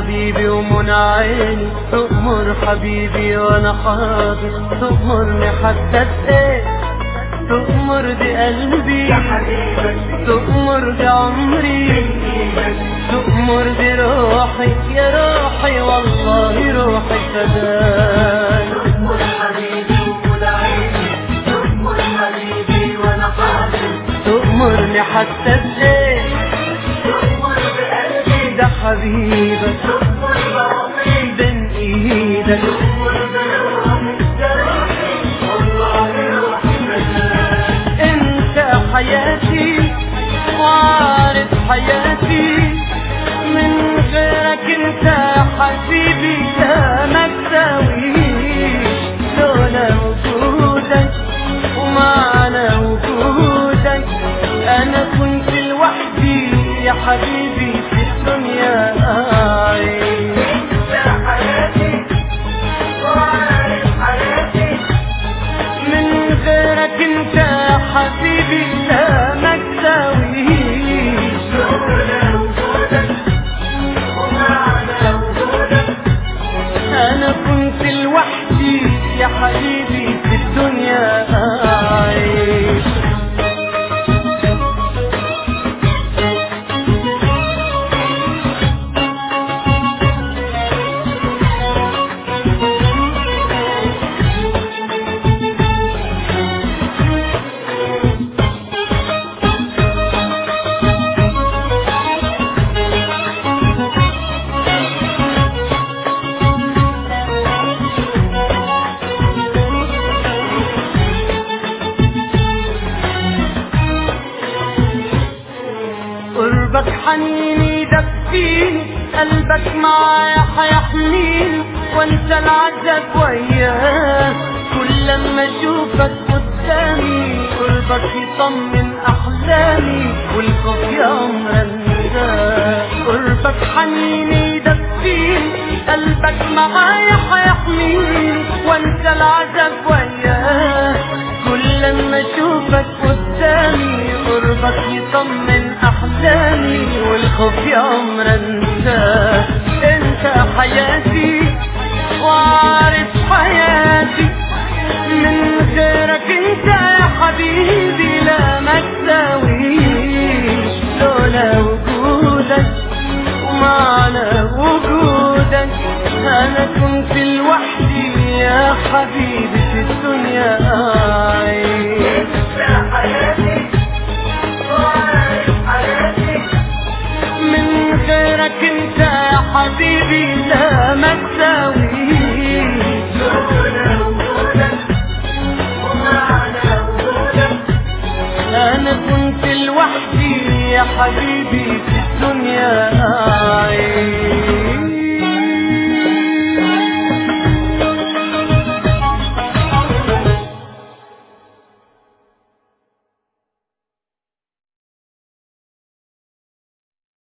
حبيبي ومنى عيني تؤمر حبيبي وانا حاضر تؤمرني حتى ايه تؤمر بقلبي يا حبيبتي تؤمر بعمري تؤمر بروحي يا روحي والله روحي فداك تؤمر حبيبي ومنى عيني تؤمر حبيبي وانا حاضر تؤمرني حتى ايه تؤمر بقلبي ده حبيبك تؤمر بعمري بين ايدك تؤمر بروحي يا روحي والله روحي فداك انت حياتي وعارف حياتي من غيرك انت يا حبيبي لا ما تساويش لولا وجودك ومعنى وجودك انا كنت لوحدي يا حبيبي في الدنيا عايش يا حياتي وعارف حياتي من غيرك انت يا حبيبي لا ما تساويش لولا وجودك ومعنى وجودك انا كنت لوحدي يا حبيبي في الدنيا عايش قربك حنيني دفيني قلبك معايا حيحميني وانت العذاب وياه كل لما اشوفك قدامي قربك يطمن احلامي والخوف يوم انساه قربك حنيني دفيني قلبك معايا حيحميني وانت العذاب وياه كل لما اشوفك قدامي قربك يطمن احلامي والخوف يا عمر انساه انت حياتي وعارف حياتي من غيرك انت يا حبيبي لا ما تساويش لولا وجودك ومعنى وجودك انا كنت لوحدي يا حبيبي في الدنيا عايش يا حياتي وعارف حياتي من غيرك انت يا حبيبي لا ما تساويش لولا وجودك ومعنى وجودك انا كنت لوحدي يا حبيبي في الدنيا